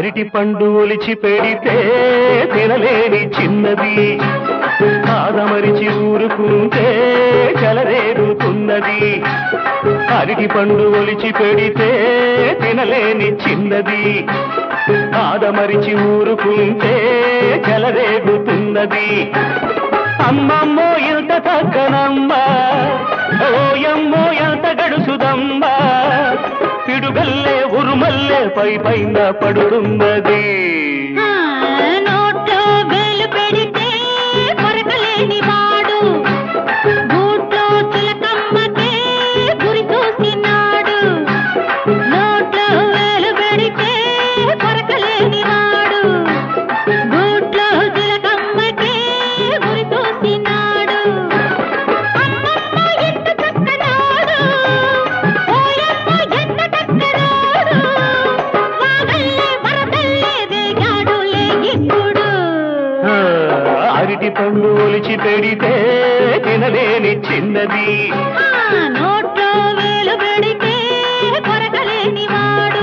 అరటి పండు ఒలిచి పెడితే తినలేని చిన్నది కాదమరిచి ఊరుకుంటే చెలరేగుతున్నది అరటి పండు ఒలిచి పెడితే తినలేని చిన్నది కాదమరిచి ఊరుకుంటే చెలరేగుతున్నది అమ్మమ్మో ఎంత తగ్గనమ్మ ఓయమ్మో ఎంత గడుసుదమ్మ పిడుగల్లే ఉరుమల్లే పై పైన పడుతున్నది ఆ, నోట్లో వేలు పెడితే కొరకలేని వాడు గూట్లో చిలకమ్మకే గురి చూసినాడు నోట్లో వేలు పెడితే కొరకలేని వాడు గూట్లో చిలకమ్మకే గురి చూసినాడు అమ్మమ్మ ఎంత చక్కనాడు ఓయమ్మ ఎంత చక్కనాడు వాగల్లే వరదల్లే వేగాడులే ఇప్పుడు ఆ, అరటి పండు ఒలిచి పెడితే తినలేని చిన్నది ఆ నోట్లో వేలు పెడితే కొరకలేని వాడు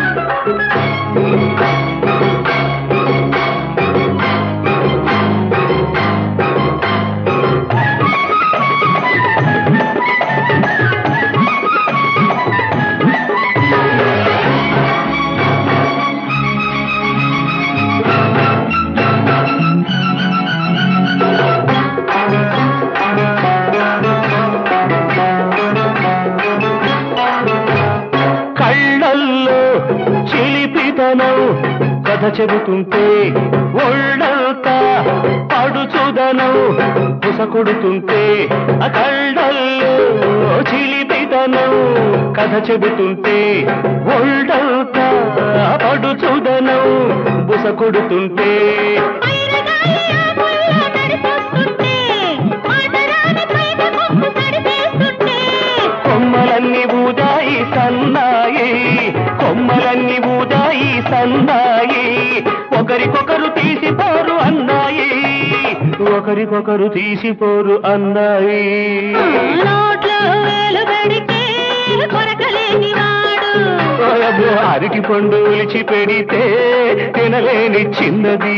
కళ్ళల్లో చిలిపితనం కథ చెబుతుంటే ఒళ్ళంతా పడుచుదనం పుసకొడుతుంటే ఆ కళ్ళల్లో చిలిపితనం కథ చెబుతుంటే ఒళ్ళంతా పడుచుదనం బుసకొడుతుంటే పైరగాలి ఆకుల్లో నడిచొస్తుంటే, మాటరాని పైట కొమ్ము తడిపేస్తుంటే, కొమ్మలన్నీ ఊదాయి సన్నాయి కొమ్మలన్నీ ఊదాయి సన్నాయి ఒకరికొకరు తీసిపోరు అన్నాయి ఒకరికొకరు తీసిపోరు అన్నాయి ఆ నోట్లో వేలు పెడితే కొరకలేని వాడు ఓయబ్బో, అరటి పండు ఒలిచి పెడితే తినలేని చిన్నది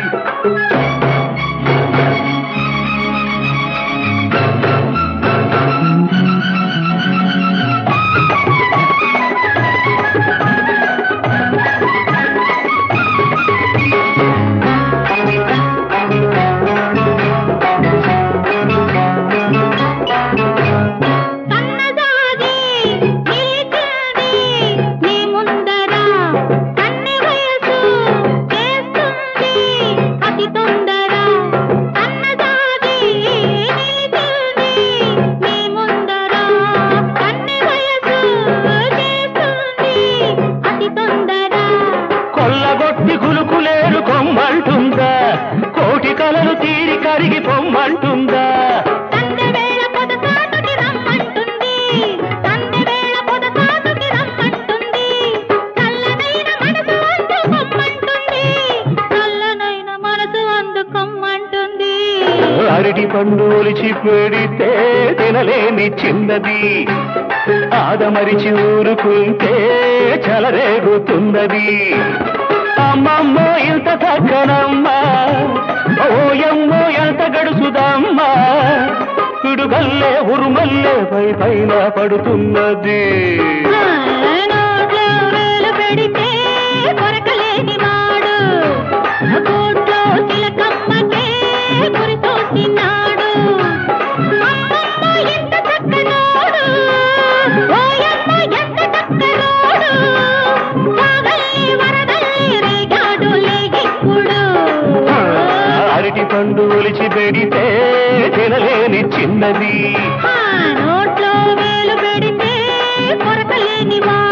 కన్నదాగి నిలిచింది నీ ముందర కన్నె వయసు చేస్తుంది అతి తొందర కన్నదాగి నిలిచింది నీ ముందర కన్నె వయసు చేస్తుంది అతి తొందర కొల్లగొట్టి కులుకులేరు కొమ్మంటుందా కోటి కలలు తీరి కరిగి పొమ్మంటుందా తండ్రి వేళ పొదసాటుకి రమ్మంటుంది తండ్రి వేళ పొదసాటుకి రమ్మంటుంది చల్లనైన మనసు అందుకొమ్మంటుంది చల్లనైన మనసు అందుకొమ్మంటుంది అరటి పండు ఒలిచి పెడితే తినలేని చిన్నది ఆదమరిచి ఊరుకుంటే చలరేగుతున్నది అమ్మమ్మో ఇంత చక్కనమ్మా ఓయమ్మో ఎంత గడుసుదమ్మా పిడుగల్లే ఉరుమల్లే పై పైన పడుతున్నది ఆ, నోట్లో వేలు పెడితే కొరకలేని వాడు కోట్లో చిలకమ్మకే గురి చూసినాడు అమ్మమ్మ ఎంత చక్కనోడు ఓయమ్మ ఎంత చక్కనోడు వాగల్లి వరదల్లి రేగాడులే ఇప్పుడు అరటి పండు ఒలిచి పెడితే తినలేని చిన్నది ఆ నోట్లో వేలు పెడితే కొరకలేని వాడు